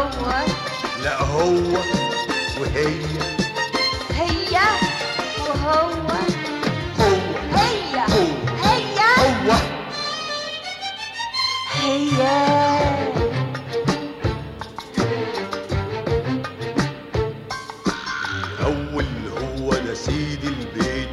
هو لا هو وهي هي وهو هو هي هو هي هو هي الأول هو ده سيد البيت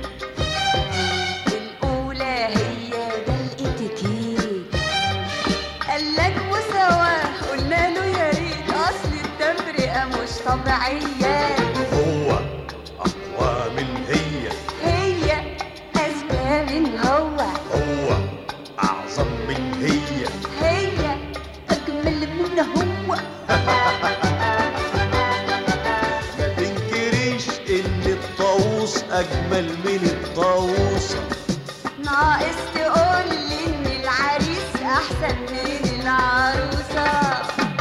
الأولى هي ده الاتيكيت قالك مساواة قلنا له يا ريت أصل التفرقة مش طبيعية هو أقوى من هي هي أذكى من هو هو أعظم من هي هي أجمل من هو ما تنكريش إن الطاووس أجمل من الطاووسة ناقص تقول لي إن العريس أحسن من العروسة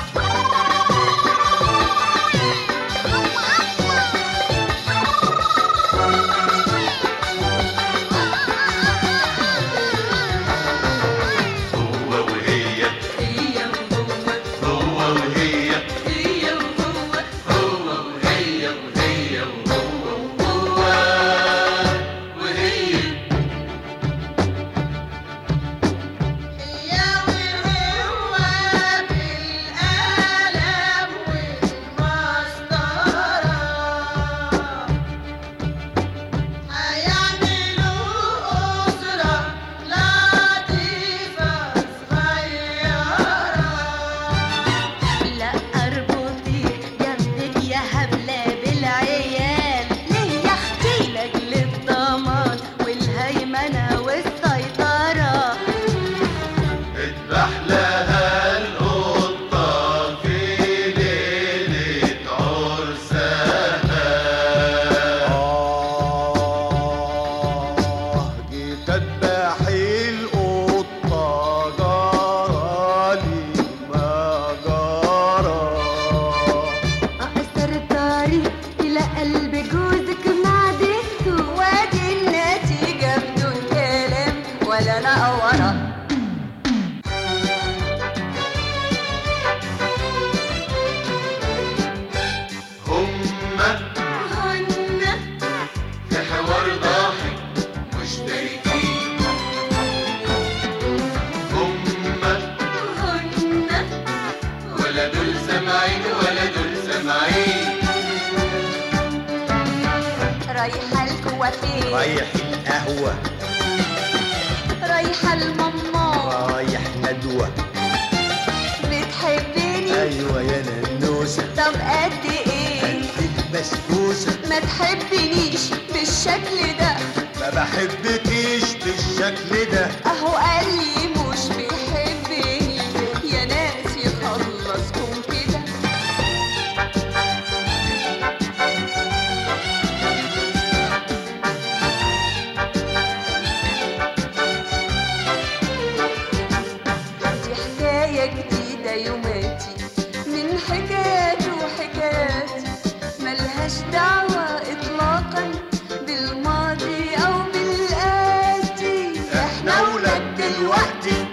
هو وهي هي وهو هو وهي هي وهو هو وهي وهي وهو وهو وهي يا وهو بالقلم والمسطرة هيعملوا أسرة لطيفة صغيرة لا أربطي جنبك يا هبلة بالعيال ليه يا أختي لأجل الضمان والهيمنة والسيطرة اذبح لها القطة في ليلة عرسها آه جيت أذبح القطة جرالي ما جرى أقصر الطريق إلى قلب جوزك معدته وادي النتيجة بدون كلام ولا نقورة هما هن في حوار ضاحك مشتركين هما هن ولا دول سامعين ولا دول سامعين رايحة الكوافير رايح القهوة رايحة الماما رايح ندوة بتحبني أيوة يا ننوسة طب قد ايه قلبك بسبوسة ما تحبنيش بالشكل ده ما بحبكيش بالشكل ده اهو قال لي مش بيحبني يا ناس يخلصكم كده دي حكاية جديدة يوماتي من حكايات وحكاياتي ملهاش دعوة إطلاقا بالماضي أو بالآتي احنا ولاد دلوقتي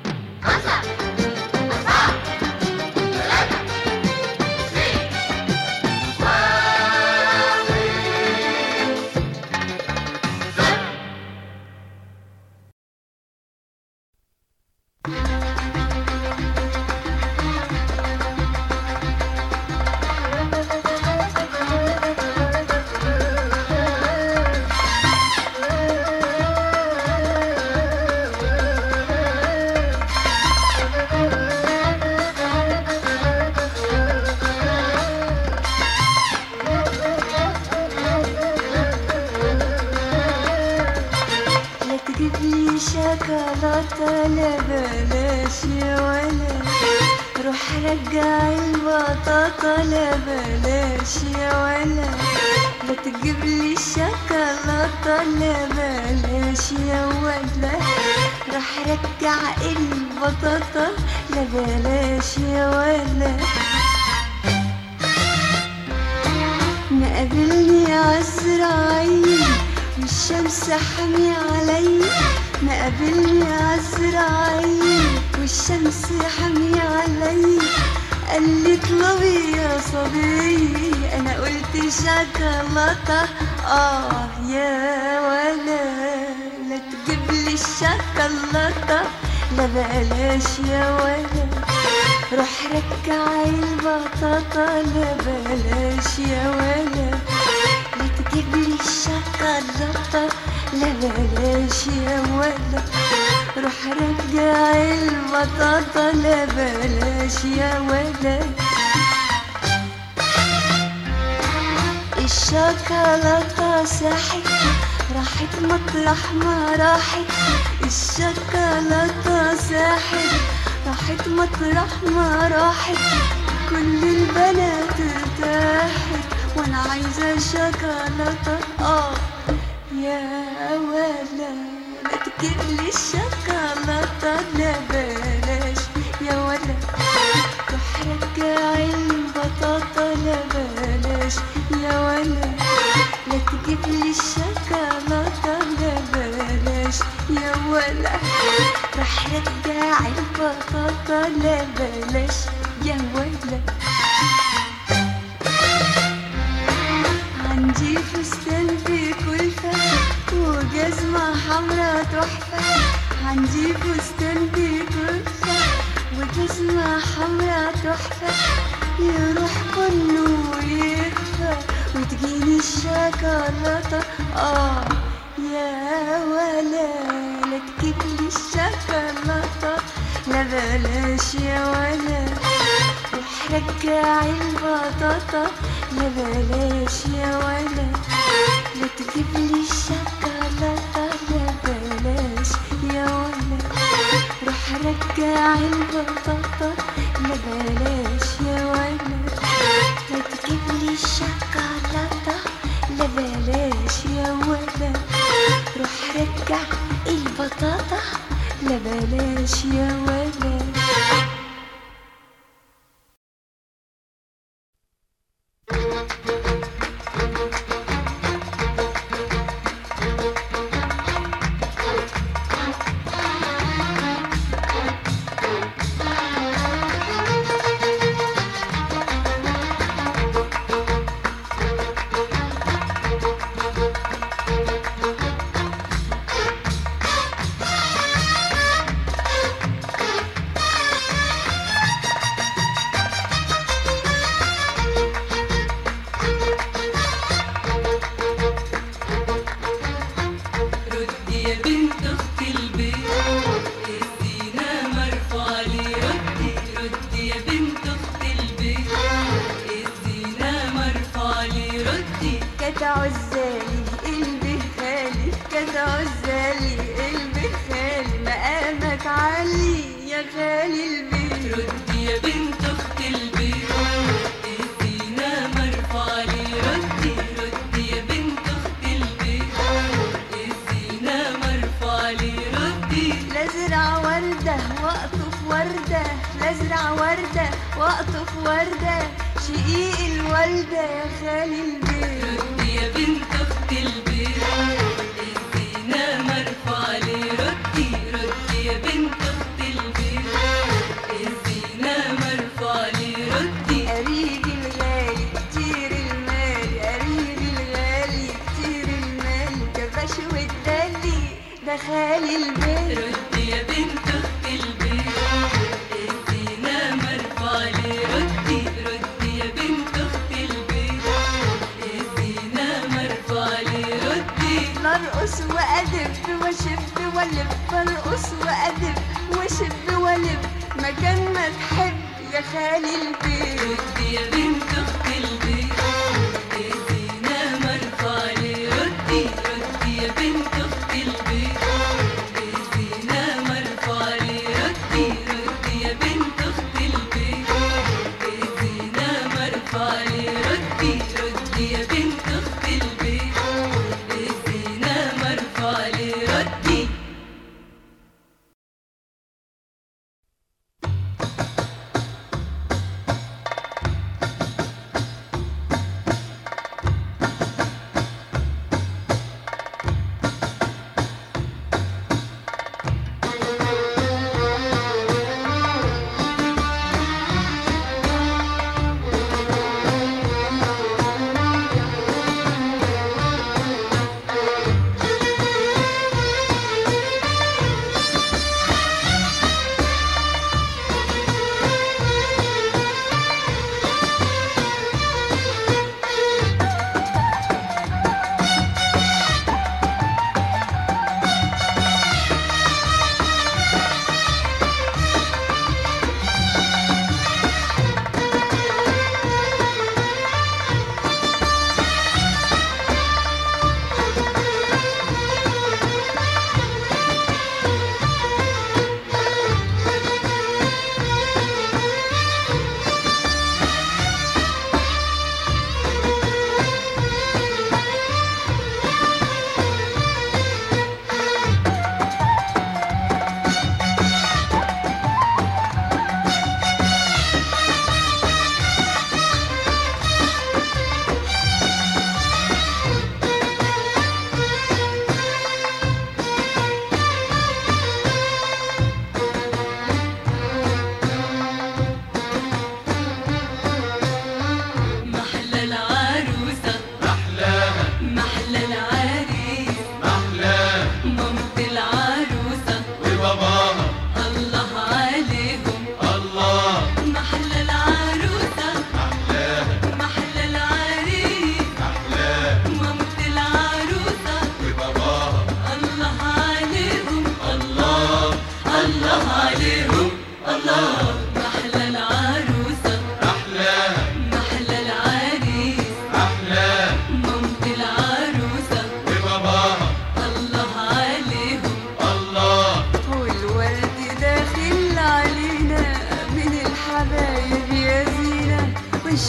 لا تجيب لي شوكولاتة لا بلاش يا ولا روح رجع البطاطا لا بلاش يا ولا لا تجيب لي شوكولاتة لا بلاش يا ولا روح رجع البطاطا لا بلاش يا ولا مقابلني عزرائيل والشمس حامية علي مقابلني عزرائيل والشمس حامية علي قال لي اطلبي يا صبي انا قلت شوكولاته اه يا ولا لا تجيب لي الشوكولاته لا بلاش يا ولا روح رجع البطاطا لا بلاش يا ولا لا تجيب لي الشوكولاته لا بلاش يا ولا روح رجع البطاطا لا بلاش يا ولا الشوكولاتة ساحت راحت مطرح ما راحت الشوكولاتة ساحت راحت مطرح ما راحت كل البنات ارتاحت وانا عايزة شوكولاتة اه يا ولا لا تجيب لي الشوكولاتة لا بلاش يا ولا روح رجع البطاطا لا بلاش يا ولا لا تجيب لي الشوكولاتة لا بلاش يا ولا روح رجع البطاطا لا بلاش يا ولا عندي فستان بكلفة وجزمة حمرا تحفة عندي فستان بكلفة وجزمة حمرا تحفة يروح كله ويخفى وتجيني الشوكولاتة اه يا ولا لا تجيب لي الشوكولاتة لا بلاش يا ولا روح رجع البطاطا لا بلاش يا ولا لا تجيب لي الشوكولاتة لا بلاش يا ولا روح رجع البطاطا لا بلاش يا ولا لا تجيب لي الشوكولاتة لا بلاش يا ولا روح رجع البطاطا لا بلاش يا ولا ردي يا بنت اخت البيت الزينة مرفوع لي ردي ردي يا بنت اخت البيت الزينة مرفوع لي ردي كانت عزالي قلبي خالي كانت عزالي قلبي خالي مقامك عالي يا خالي البيت ردي يا بنت اخت البيت الزينة مرفوع لي ردي ردي يا بنت اخت البيت الزينة مرفوع لي ردي لازرع وردة واقطف وردة لازرع وردة واقطف وردة شقيق الوالدة يا خالي البيت ردي يا بنت اخت البيت الزينة مرفوع لي ردي ردي يا بنت اخت البيت الزينة مرفوع لي ردي قريبي الغالي كتير المال قريبي الغالي كتير المال كباش والدلي ده خالي البيت ردي يا بنت اخت البيت الزينة مرفوع لي ردي ردي يا بنت اخت البيت الزينة مرفوع لي ردي نرقص وأدب وأشب وألف برقص وأدب وأشب وألف مكان ما تحب يا خالي البيت ردي يا بنت اخت البيت الزينة مرفوع لي ردي ردي يا بنت اخت البيت الزينة مرفوع لي ردي ردي يا بنت اخت البيت الزينة مرفوع لي ردي ردي يا بنت اخت البيت الزينة مرفوع لي ردي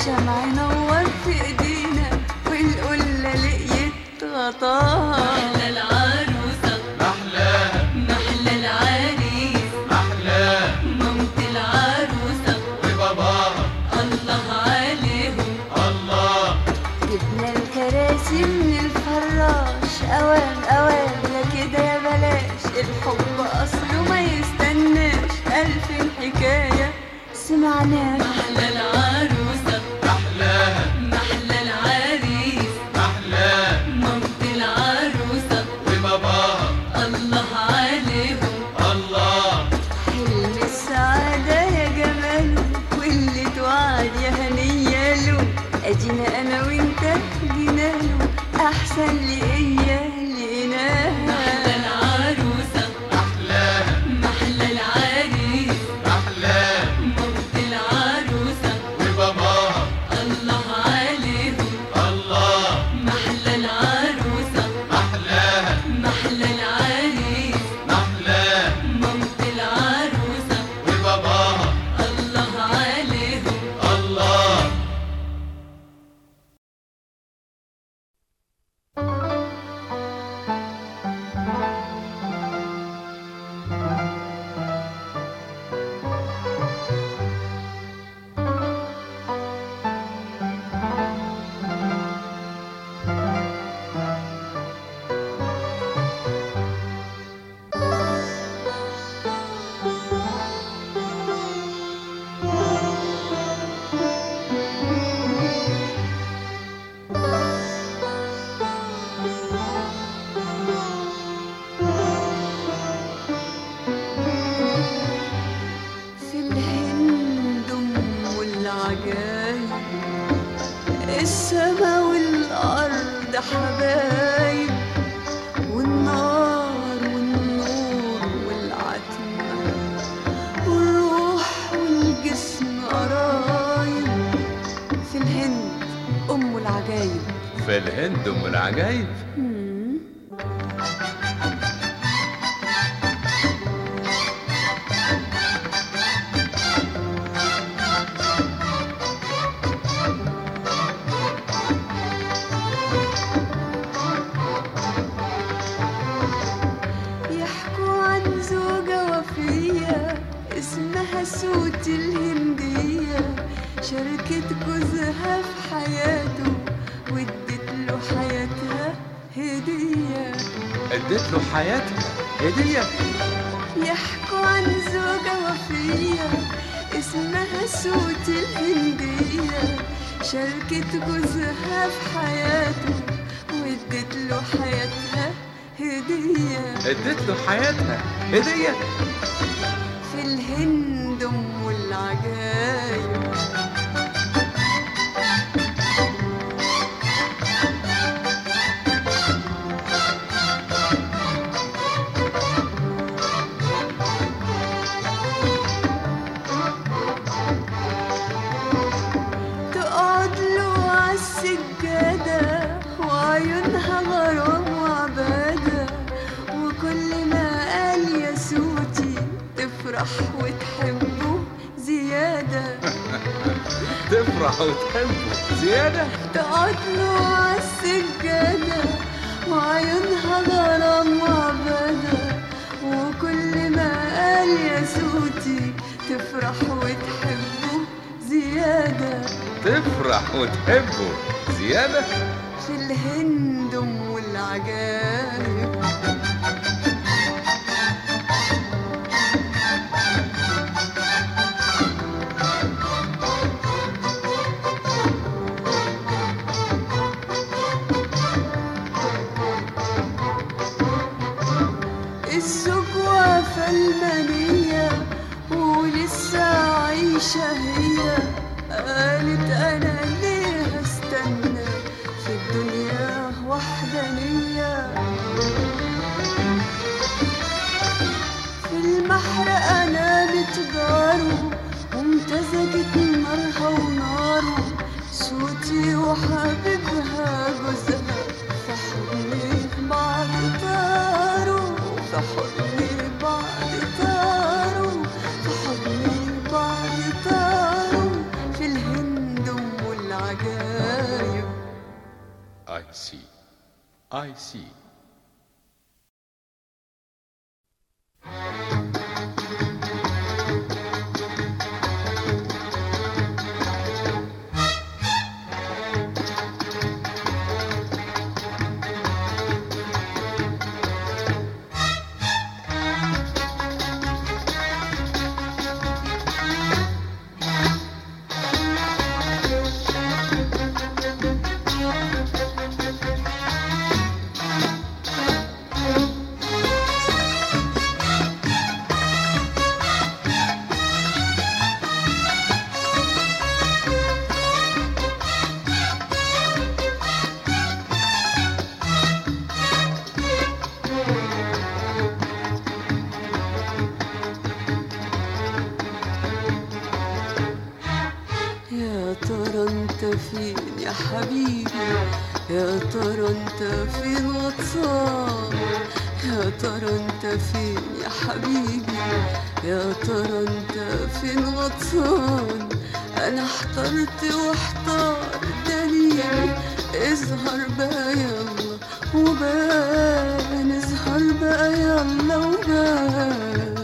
الشمع نور في ايدينا والقلة لقيت غطاها محلى العروسة محلاها محلى العريس محلاها مامت العروسة وباباها الله عليهم الله جبنا الكراسي من الفراش اوام اوام يا كده يا بلاش الحب اصله ما يستناش الف حكايه سمعناها محلى العروسة محلاها محلى العريس محلاها مامت العروسة وباباها الله عليهم الله حلم السعاده يا جماله واللي توعد يا هنيه له ادينا انا وانت جيناله احسن لقيا لقيناها محلى العروسة محلاها محلى العريس محلاها مامت العروسة وباباها الله عليهم الله محلى العروسة محلاها محلى العريس محلاها مامت العروسة وباباها الله عليهم الله في الهند ام العجايب السما والارض حبايب والنار والنور والعتمه والروح والجسم قرايب في الهند ام العجايب في الهند ام العجايب يحكوا عن زوجة وفية اسمها سوت الهندية شاركت جوزها في حياته وادت له حياتها هدية اديت له حياتها هديه يحكوا عن زوجة وفية اسمها سوت الهندية شاركت جوزها في حياته وادت له حياتها هدية اديت له حياتها هديه في الهند ام العجايب تقعد له عالسجادة وعيونها غرام وعبادة وكل ما قال يا سوتي تفرح وتحبه زيادة تفرح وتحبه زياده تقعد له عالسجادة وعيونها غرام وعبادة وكل ما قال يا سوتي تفرح وتحبه زيادة تفرح وتحبه زياده في الهند ام العجايب السجوة فالمنية ولسه عايشة هي قالت أنا ليه استنى في الدنيا وحدانية في المحرقة نامت جاره وامتزجت نارها وناره صوتي وحبيبها جوزها في حضني بعد طاروا في حضني بعد طاروا في حضني بعد طاروا عجايب I see. I see. يا ترى انت فين يا حبيبي يا ترى انت فين واتساب يا ترى انت فين يا حبيبي يا ترى انت فين واتساب انا احترت واحتار دليلي اظهر بقى يلا وبان اظهر بقى يلا وبان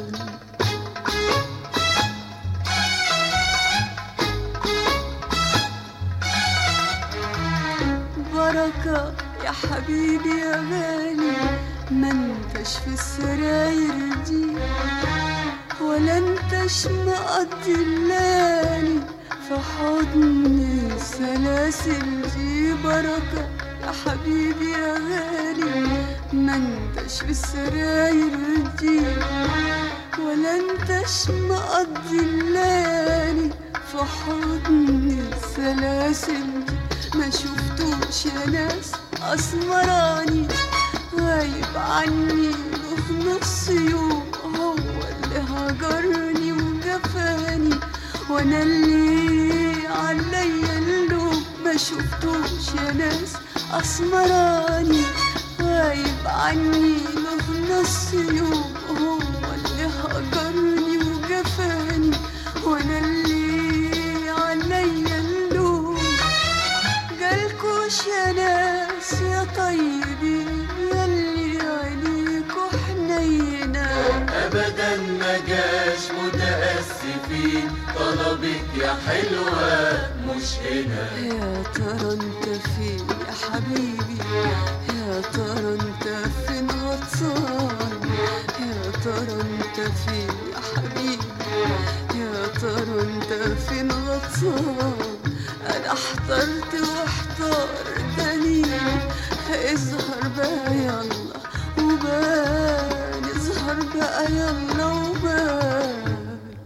بركة يا حبيبي يا غالي ما انتش في السراير دي ولا انتش مقضي الليالي في حضن السلاسل دي بركة يا حبيبي يا غالي ما انتش في السراير دي ولا انتش مقضي الليالي في حضن السلاسل دي ما شفتوش يا ناس اسمراني غايب عني وفي نص يوم هو اللي هجرني وجفاني وانا اللي عليا اللوم ما شفتوش يا ناس اسمراني غايب عني وفي نص يوم هو اللي هجرني وجفاني وانا اللي عليا اللوم جالكوش يا ناس يا طيبين يلي عينيكوا حنينة ابدا ما جاش متاسفين طلبك يا حلوه مش هنا يا ترى انت فين يا حبيبي يا ترى انت فين غطسان يا ترى انت فين يا حبيبي يا ترى انت فين غطسان انا احترت واحتار دليل اظهر بقى يلا وبان اظهر بقى يلا وبان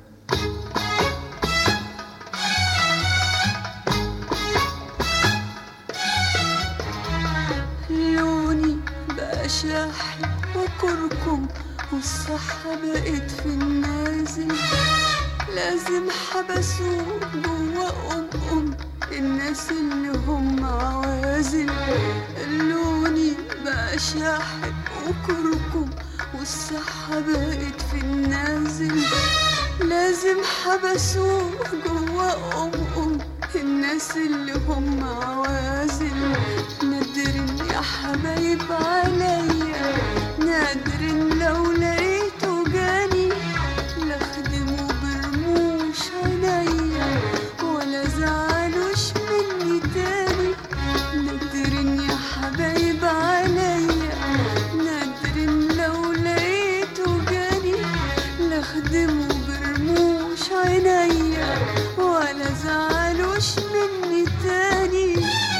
لوني بقى شاحن وكركم والصحة بقت في النازل لازم حبسوه جوا أم أم الناس اللي هم عوازل لوني بقى شاحن وكركم والصحة بقت في النازل لازم حبسوه جوا أم أم الناس اللي هم عوازل نادر يا حبايب عليا نادر لو لقيته جاني لا خدمه برموش عينيا ولا زعلوش مني تاني نادر يا حبايب عليا نادر لو لقيته جاني لا خدمه برموش عينيا ولا زعلوش مني تاني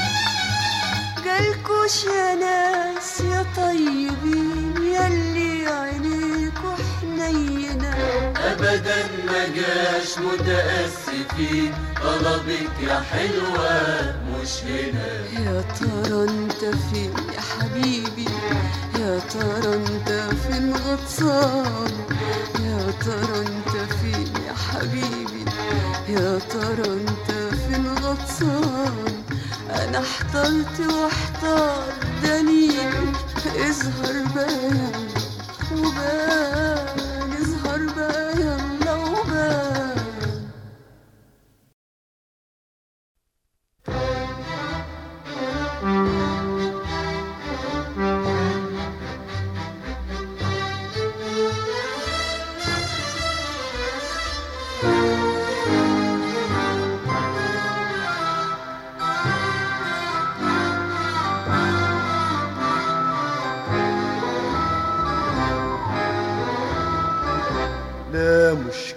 جالكوش يا ناس يا طيبين يلي عينيكوا حنينة ابدا ما جاش متاسفين طلبك يا حلوه مش هنا يا ترى انت فين يا حبيبي يا ترى انت فين غطسان يا ترى انت فين يا حبيبي يا ترى انت فين غطسان انا احترت واحتار دليل اظهر بقى يلا وبان اظهر بقى يلا وبان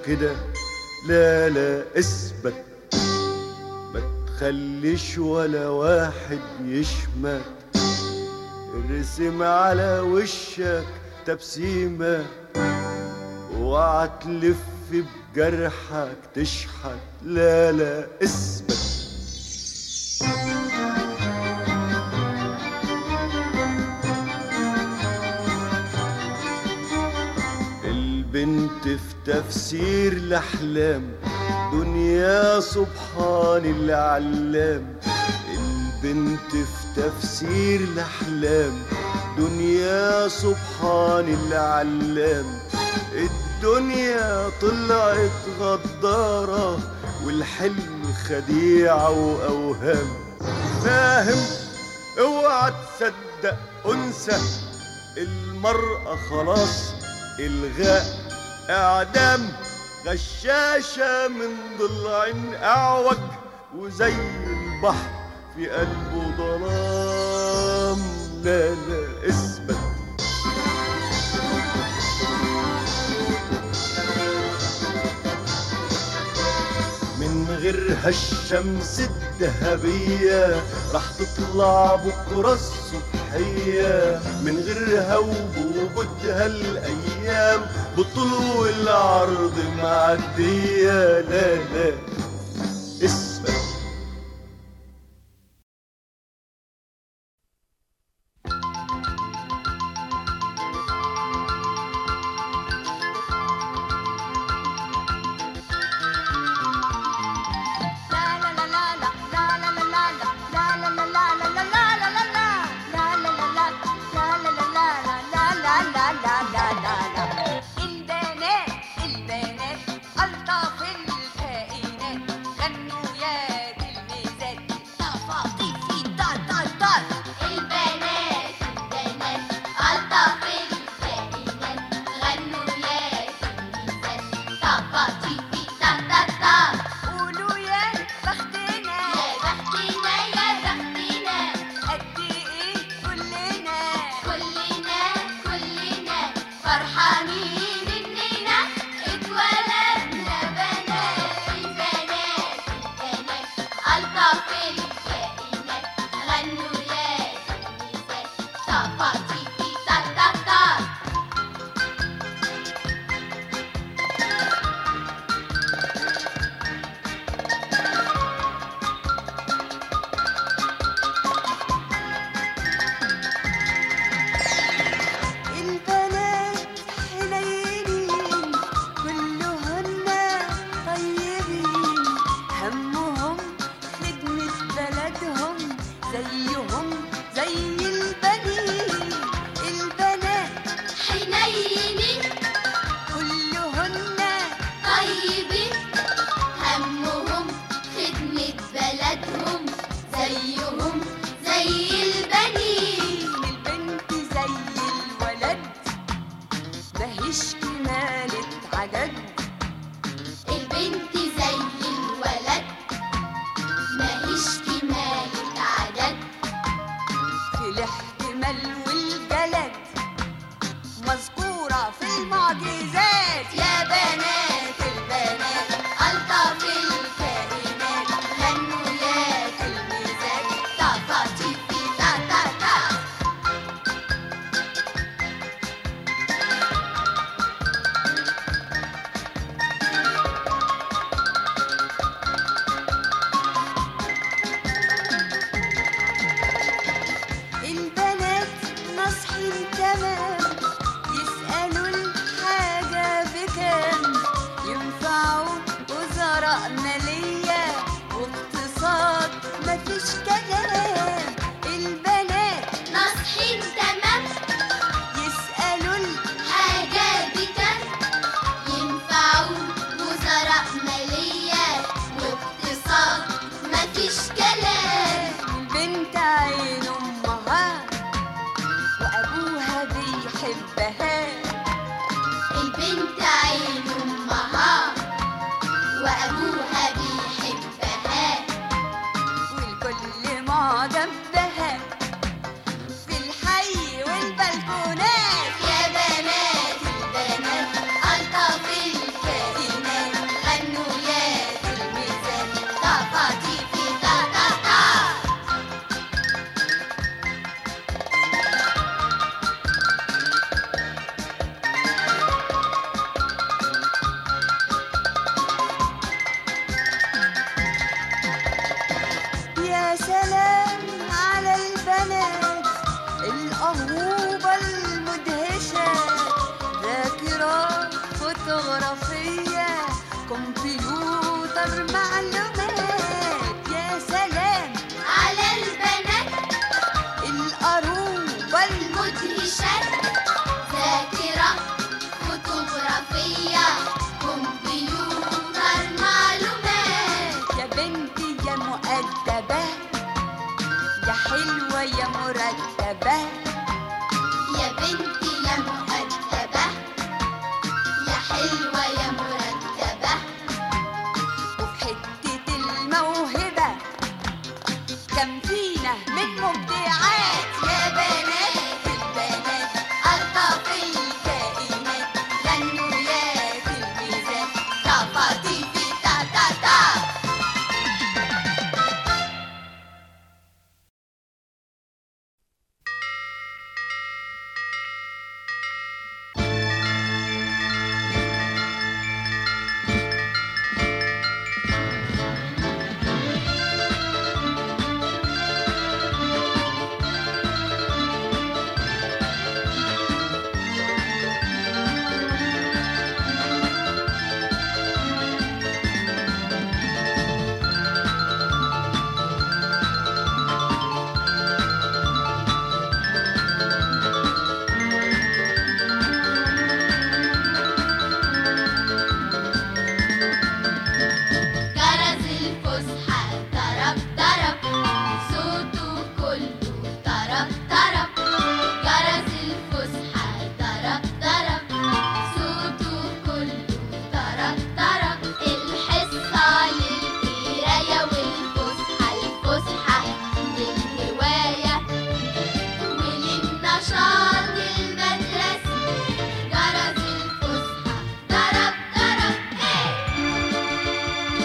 كده لا لا اثبت ما تخليش ولا واحد يشمت ارسم على وشك تبسيمة اوعى تلف بجرحك تشحت لا لا اثبت البنت في تفسير الأحلام دنيا سبحان العلام البنت في تفسير الأحلام دنيا سبحان العلام الدنيا طلعت غدارة والحلم خديعة وأوهام فاهم اوعى تصدق أنثى المرأة خلاص إلغاء إعدام غشاشة من ضلع أعوج وزي البحر في قلبه ظلام لا لا اثبت من غيرها الشمس الذهبية راح تطلع بكرة الصبحية من غيرها وبوجودها الأيام بطول العرض معدية لا لا اثبت البنات البنات ألطف الكائنات غنوا يا دي الميزات طفاطيفي طا طا طا البنات البنات ألطف الكائنات غنوا يا تلميذات طبطيبي تا تا تا قولوا يا بختنا يا بختنا يا بختنا قد إيه كلنا كلنا كلنا فرحانين إننا اتولدنا بنات البنات البنات ألطف الكائنات غنوا يا تلميذات طبطيبي تا تا تا البنات حنينين كلهن طيبين همهم خدمة بلدهم زيهم زي البنين البنات حنينين كلهن طيبين همهم خدمة بلدهم زيهم زي البنين البنت زي الولد ماهيش كمالة عدد البنت زي الولد ماهيش كمالة عدد يا سلام على البنات الأهوبة المدهشة ذاكرة فوتوغرافية كمبيوتر معلومات يا سلام على البنات الأروبة الم- مدهشات ذاكرة فوتوغرافية كمبيوتر معلومات يا بنتي يا مؤدبة يا حلوة يا مرتبة يا بنتي يا مؤدبة يا حلوة يا مرتبة وفي حتة الموهبة كم فينا من مبدعات يا بنات البنات ألطف الكائنات غنوا يا تلميذات طفاطيفي تا تا تا جرس الفسحة ضرب ضرب صوته كله طرب طرب جرس الفسحة ضرب ضرب صوته كله طرب طرب الحصة للقراية والفسحة الفسحة للهواية وللنشاط المدرسي جرس الفسحة ضرب ضرب ايه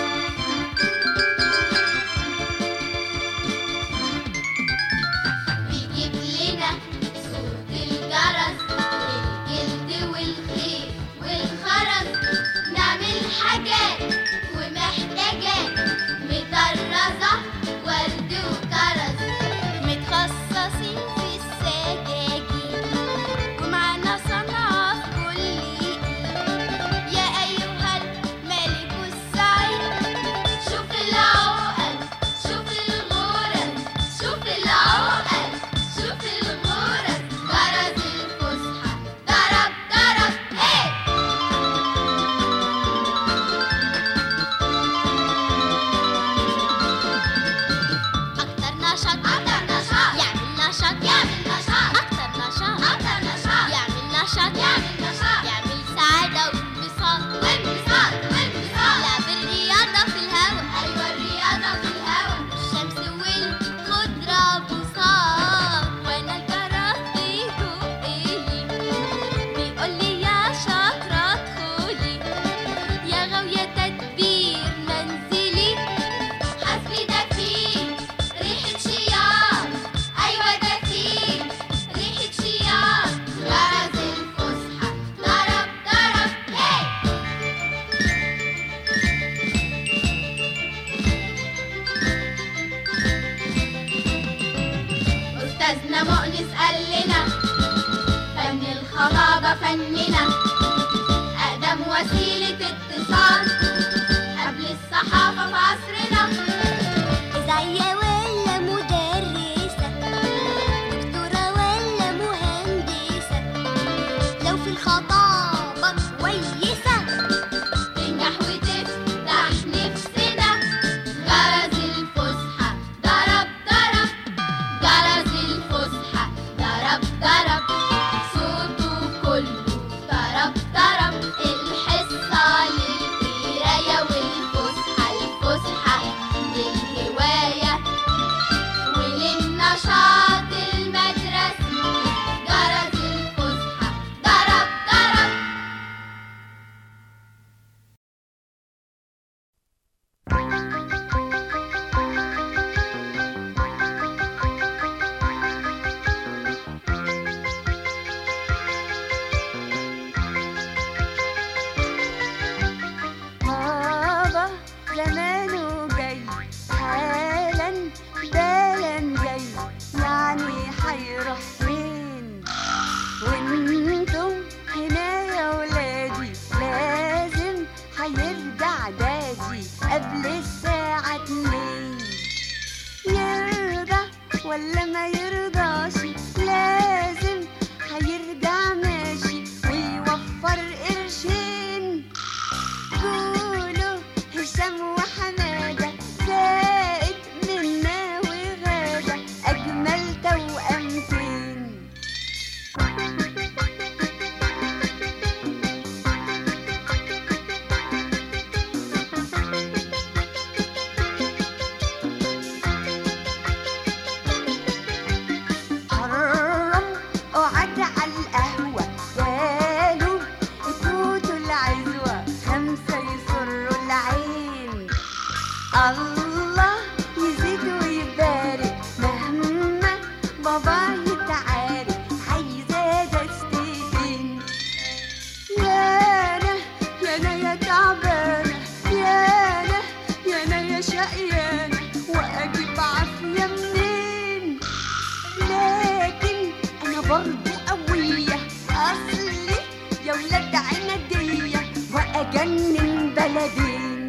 بيجيب لنا صوت الجرس الجلد والخيل والخرز نعمل حاجات ومحتاجات مطرزة ورد وكرز متخصصين في السجاجيد ومعنا صنعة في كل ايد يا أيها الملك السعيد شوف العقل شوف الغرز شوف العقل شوف الغرز جرس الفسحة ضرب ضرب ايه أكتر نشاط أكتر نشاط يعمل نشاط يعمل نشاط أكتر نشاط أكتر نشاط يعمل نشاط يعمل نشاط يعمل سعادة وانبساط وانبساط وانبساط لعب الرياضة في الهوا أيوة الرياضة في الهوا الشمس والخضرة بساط وأنا الجرس بيدق إيدي بيقول لي يا شاطرة ادخلي يا غاوية تدبير منزلي حسبي ده فيه ريحة شياط أيوة ده فيه ريحة شياط جرس الفسحة ضرب ضرب هي أستاذنا مؤنس قال لنا فن الخطابة فننا أقدم وسيلة اتصال قبل الصحافة في عصرنا إذاعية ولا مدرسة دكتورة ولا مهندسة لو في الخطابة كويسة تنجح وتفتح نفسنا جرس الفسحة ضرب ضرب جرس الفسحة ضرب ضرب صوته كله طرب طرب الحصة للقراية والفسحة الفسحة للهواية وللنشاط المدرسي جرس الفسحة ضرب ضرب بابا زمانه جاي حالا ده ولا ما يرضاش لازم هيرجع ماشي ويوفر قرشين قولوا هشام وحمادة زائد منا وغادة أجمل توأمتين حرم قعد على القهوة قالوا فوتوا العزوة خمسة يسروا العين الله يزيد ويبارك مهما بابا يتعارك عايزة دستين يانا يانا يا تعبانة يانا يانا يا شقيانة وأجيب عافية منين لكن انا برضو قوية اصلي يا ولاد عنادية واجنن بلدين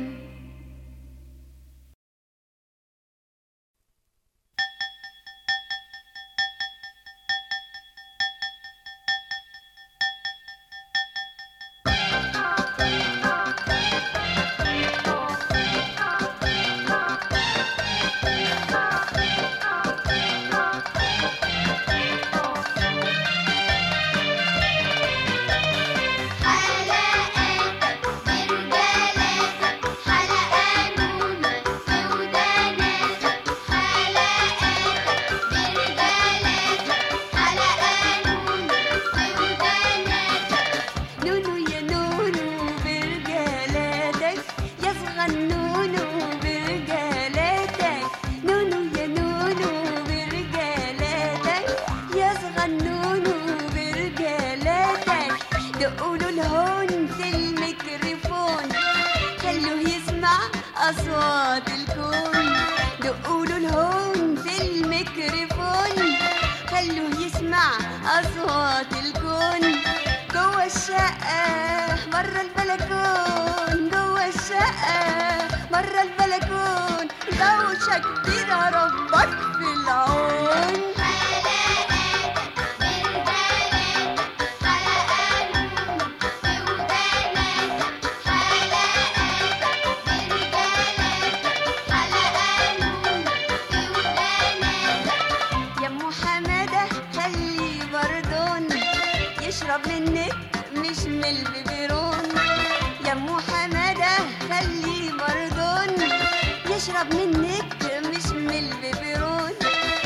حلقاتك برجالاتك حلقانونك في وداناتك حلقاتك برجالاتك حلقانونك في وداناتك نونو يا نونو برجالاتك يا صغنونو برجالاتك نونو يا نونو برجالاتك يا صغنونو برجالاتك دقولوا لهون في الميكروفون خلوه يسمع أصوات الكون دقولوا لهون في الميكروفون خلوه يسمع أصوات الكون جوه الشقة مرة البلكون جوه الشقة مرة البلكون دوشة كبيرة ربك في العون حلقاتك برجالاتك حلقانونك في وداناتك حلقاتك برجالاتك حلقانونك في وداناتك يا ام حماده خلي بردون يشرب منك مش من البيبرون يا ام حماده خلي بردون يشرب منك مش من البيبرون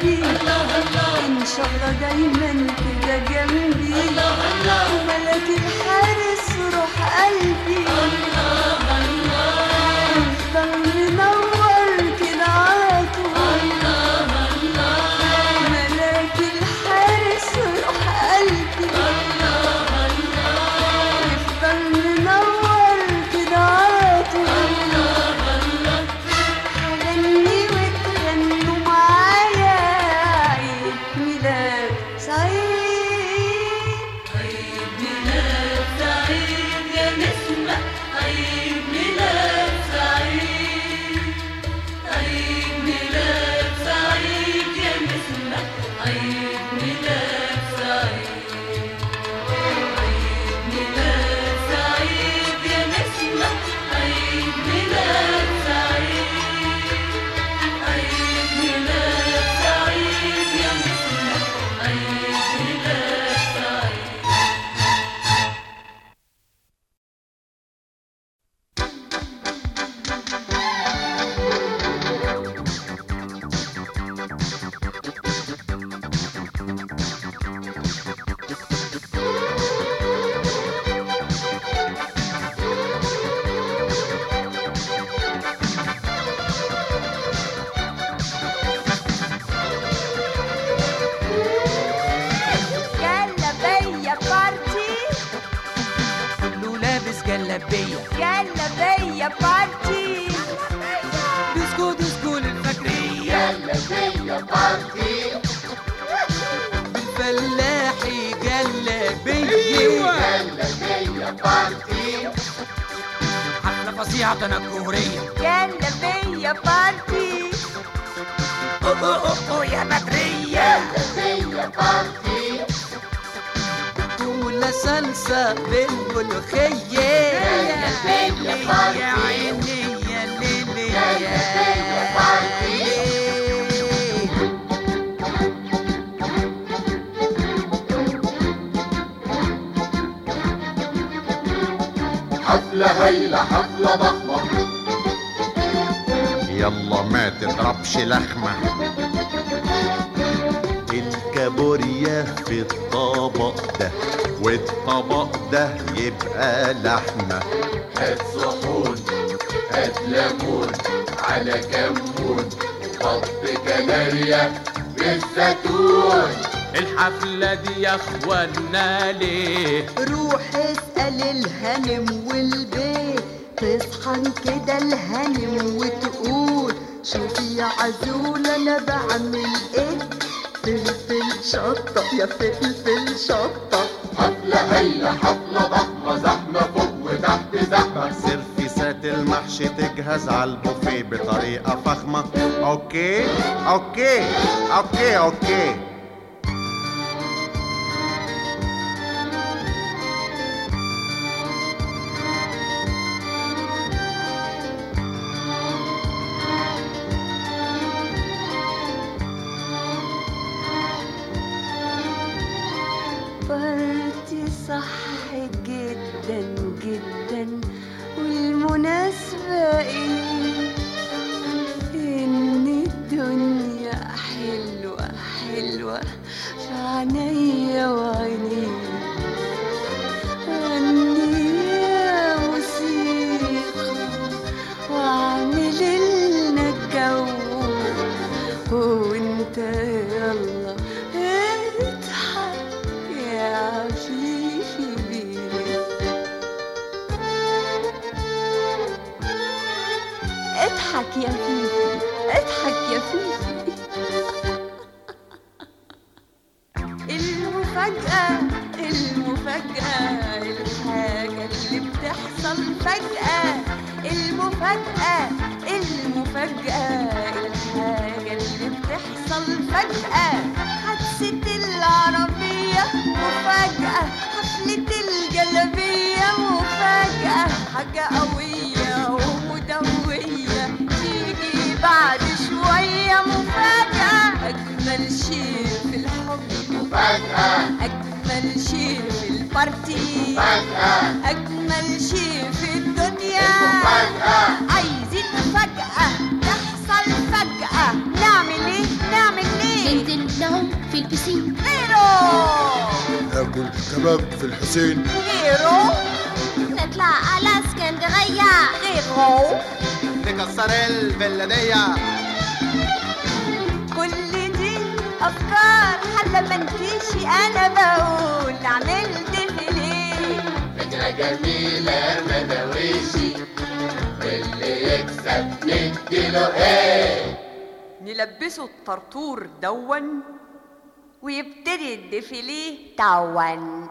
قلبي ان شاء الله دايما كده جنبي ملاك الحارس روح قلبي يفضل منور كده عاطل ملاك الحارس روح قلبي يفضل منور كده عاطل هغني وتغنوا معايا عيد ميلاد سعيد عيد ميلاد سعيد يا نسمة عيد ميلاد سعيد عيد ميلاد سعيد يا نسمة عيد ميلاد سعيد عيد ميلاد سعيد يا نسمة عيد ميلاد سعيد عيد ميلاد سعيد يا نسمة عيد ميلاد سعيد جلبية بارتي كله لابس جلابية جلبية بارتي ديسكو ديسكو للفجرية بالفلاحي جلابية حفلة فظيعة تنكرية جلبية بارتي أوه أوه أوه يا بدرية ولا سلسة بالملوخية يا ليلي يا عيني يا ليلي يا ليلي حفلة هايلة حفلة ضخمة يلا ما تضربش لخمة الكابوريا في الطبق ده والطبق ده يبقى لحمة هات صحون هات ليمون على كمون وحط كناريا بالزيتون الحفلة دي يا اخوانا ليه روح اسأل الهنم والبيت تصحن كده الهنم وتقول شوفي يا عزول انا بعمل ايه فلفل شطة يا فلفل شطة حفلة هايلة حفلة ضخمة زحمة فوق وتحت زحمة سيرفيسات المحشي تجهز على البوفيه بطريقة فخمة اوكي اوكي اوكي اوكي بارتي صح جدا جدا والمناسبة ايه ان الدنيا حلوة حلوة في عينيا وعينيك غني يا موسيقى واعمل لنا الجو وانت يلا اضحك يا عفيفي بيه اضحك يا فيفي اضحك يا فيفي المفاجأة المفاجأة الحاجة اللي بتحصل فجأة المفاجأة المفاجأة الحاجة اللي بتحصل فجأة حادثة العربية مفاجأة حفلة الجلبية مفاجأة حاجة قوية ومدوية تيجي بعد شوية مفاجأة أجمل شيء في الحب مفاجأة أجمل شيء في البارتي مفاجأة أجمل شيء في الدنيا مفاجأة عايزين فجأة تحصل فجأة نعمل إيه نعمل إيه في البسين ناكل كباب في الحسين نطلع على اسكندرية نكسر البلدية كل دي افكار حتى ما نجيش انا بقول عملت فيليه فكرة جميلة مدويشي واللي يكسب نديله ايه نلبسه الطرطور دون ويبتدي الديفيليه تون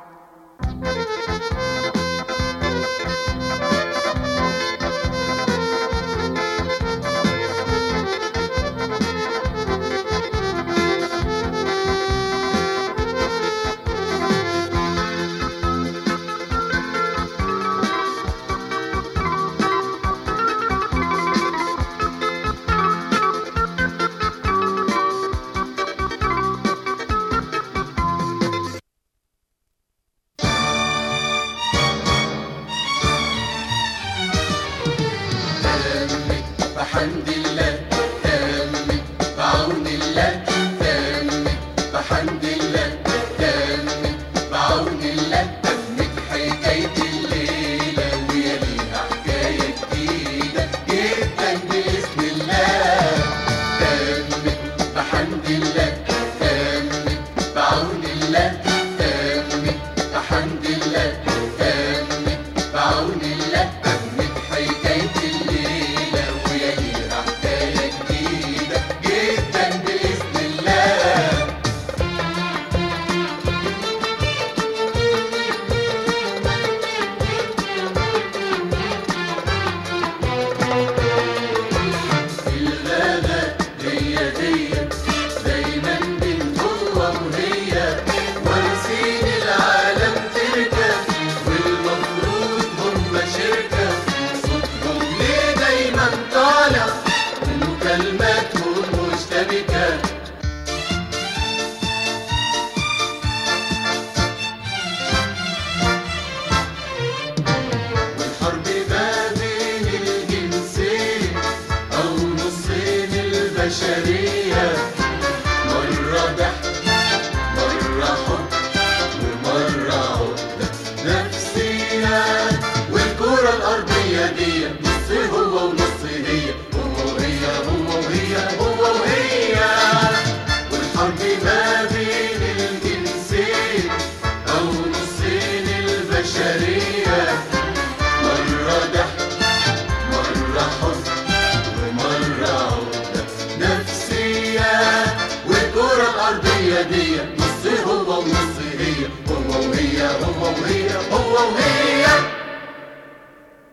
بحمد الله تمت بعون الله تمت بحمد الله تمت بعون الله تمت حكاية الليلة ويا ليها حكاية جديدة جدا بإذن الله تمت بحمد الله تمت بعون الله تمت بحمد الله تمت بعون الله تمت حكاية الليلة ويا ليها حكاية جديدة جدا بإذن الله الغابة هي دي دايما بين هو وهي وارثين العالم تركة والمفروض هم شركة صوتهم ليه دايما طالع ومكالماتهم مشتبكة